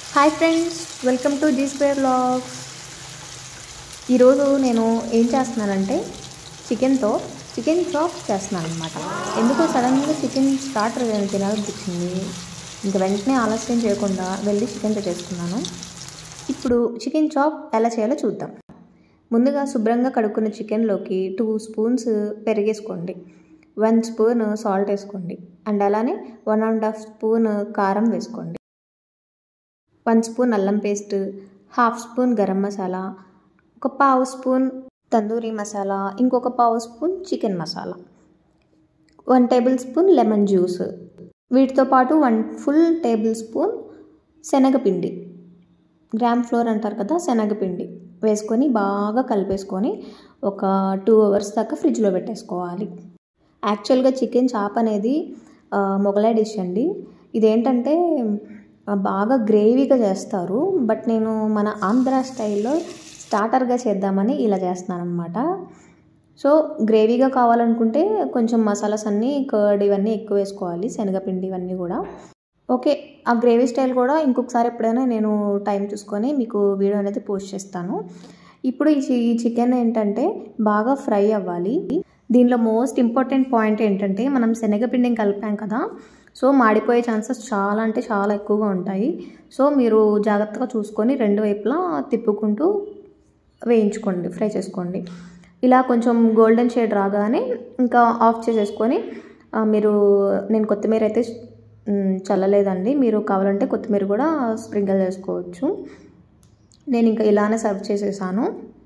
hi friends welcome to G square logs ఈరోజు నేను ఏం చేస్తున్నానంటే చికెన్తో చికెన్ చాప్ చేస్తున్నాను అనమాట ఎందుకో సడన్గా చికెన్ స్టార్టర్ తినాలనిపించింది ఇంకా వెంటనే ఆలస్యం చేయకుండా వెళ్ళి చికెన్తో చేసుకున్నాను ఇప్పుడు చికెన్ చాప్ ఎలా చేయాలో చూద్దాం ముందుగా శుభ్రంగా కడుక్కున్న చికెన్లోకి టూ స్పూన్స్ పెరిగేసుకోండి వన్ స్పూన్ సాల్ట్ వేసుకోండి అండ్ అలానే వన్ అండ్ హాఫ్ స్పూన్ కారం వేసుకోండి వన్ స్పూన్ అల్లం paste half spoon garam masala ఒక పావు స్పూన్ తందూరి మసాలా ఇంకొక పావు spoon chicken masala one table spoon lemon juice వీటితో పాటు వన్ ఫుల్ టేబుల్ స్పూన్ శనగపిండి గ్రామ్ ఫ్లోర్ అంటారు కదా శనగపిండి వేసుకొని బాగా కలిపేసుకొని ఒక టూ అవర్స్ దాకా ఫ్రిడ్జ్లో పెట్టేసుకోవాలి యాక్చువల్గా చికెన్ చాప్ అనేది మొగలాయి డిష్ అండి ఇదేంటంటే బాగా గ్రేవీగా చేస్తారు బట్ నేను మన ఆంధ్ర స్టైల్లో స్టార్టర్గా చేద్దామని ఇలా చేస్తున్నాను అనమాట సో గ్రేవీగా కావాలనుకుంటే కొంచెం మసాలాస్ అన్నీ కర్డ్ ఇవన్నీ ఎక్కువ వేసుకోవాలి శనగపిండి ఇవన్నీ కూడా ఓకే ఆ గ్రేవీ స్టైల్ కూడా ఇంకొకసారి ఎప్పుడైనా నేను టైం చూసుకొని మీకు వీడియో అనేది పోస్ట్ చేస్తాను ఇప్పుడు ఈ చికెన్ ఏంటంటే బాగా ఫ్రై అవ్వాలి దీనిలో మోస్ట్ ఇంపార్టెంట్ పాయింట్ ఏంటంటే మనం శనగపిండిని కలిపాం కదా సో మాడిపోయే ఛాన్సెస్ చాలా అంటే చాలా ఎక్కువగా ఉంటాయి సో మీరు జాగ్రత్తగా చూసుకొని రెండు వైపులా తిప్పుకుంటూ వేయించుకోండి ఫ్రై చేసుకోండి ఇలా కొంచెం గోల్డెన్ షేడ్ రాగానే ఇంకా ఆఫ్ చేసేసుకొని మీరు నేను కొత్తిమీర అయితే చల్లలేదండి మీరు కావాలంటే కొత్తిమీర కూడా స్ప్రింకిల్ చేసుకోవచ్చు నేను ఇంకా ఇలానే సర్వ్ చేసేసాను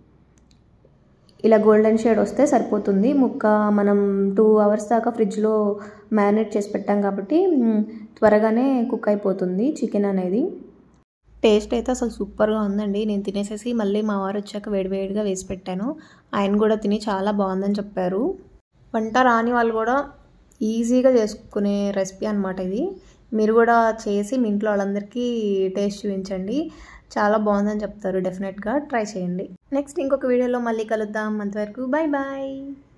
ఇలా గోల్డెన్ షేడ్ వస్తే సరిపోతుంది ముక్క మనం టూ అవర్స్ దాకా ఫ్రిడ్జ్లో మ్యారినేట్ చేసి పెట్టాం కాబట్టి త్వరగానే కుక్ అయిపోతుంది చికెన్ అనేది టేస్ట్ అయితే అసలు సూపర్గా ఉందండి నేను తినేసేసి మళ్ళీ మా వారు వచ్చాక వేడివేడిగా వేసి పెట్టాను ఆయన కూడా తిని చాలా బాగుందని చెప్పారు వంట రాని వాళ్ళు కూడా ఈజీగా చేసుకునే రెసిపీ అనమాట ఇది మీరు కూడా చేసి మీ ఇంట్లో వాళ్ళందరికీ టేస్ట్ చూపించండి చాలా బాగుందని చెప్తారు డెఫినెట్గా ట్రై చేయండి నెక్స్ట్ ఇంకొక వీడియోలో మళ్ళీ కలుద్దాం అంతవరకు బాయ్ బాయ్